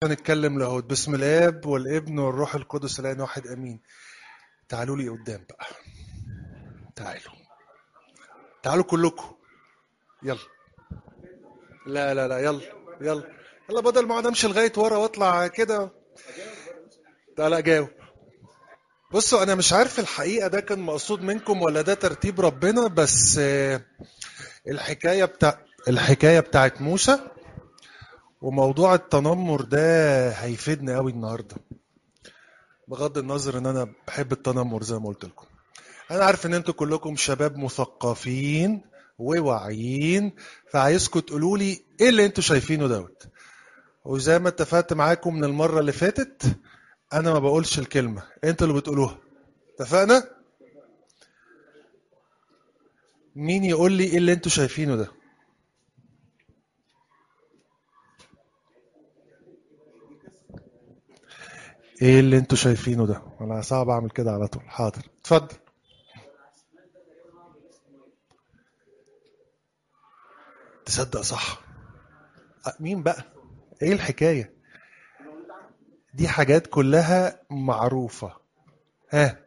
هنتكلم لاهوت باسم الاب والابن والروح القدس الان واحد امين تعالوا لي قدام بقى تعالوا تعالوا كلكم يلا لا لا لا يلا يلا يلا بدل ما اقعد امشي لغايه ورا واطلع كده تعالى جاوب بصوا انا مش عارف الحقيقه ده كان مقصود منكم ولا ده ترتيب ربنا بس آه، الحكايه بتاع الحكايه بتاعت موسى وموضوع التنمر ده هيفيدني قوي النهارده بغض النظر ان انا بحب التنمر زي ما قلت لكم انا عارف ان انتوا كلكم شباب مثقفين وواعيين فعايزكم تقولوا لي ايه اللي انتوا شايفينه دوت وزي ما اتفقت معاكم من المره اللي فاتت انا ما بقولش الكلمه انتوا اللي بتقولوها اتفقنا مين يقول لي ايه اللي انتوا شايفينه ده ايه اللي انتوا شايفينه ده انا صعب اعمل كده على طول حاضر اتفضل تصدق صح أه، مين بقى ايه الحكايه دي حاجات كلها معروفه ها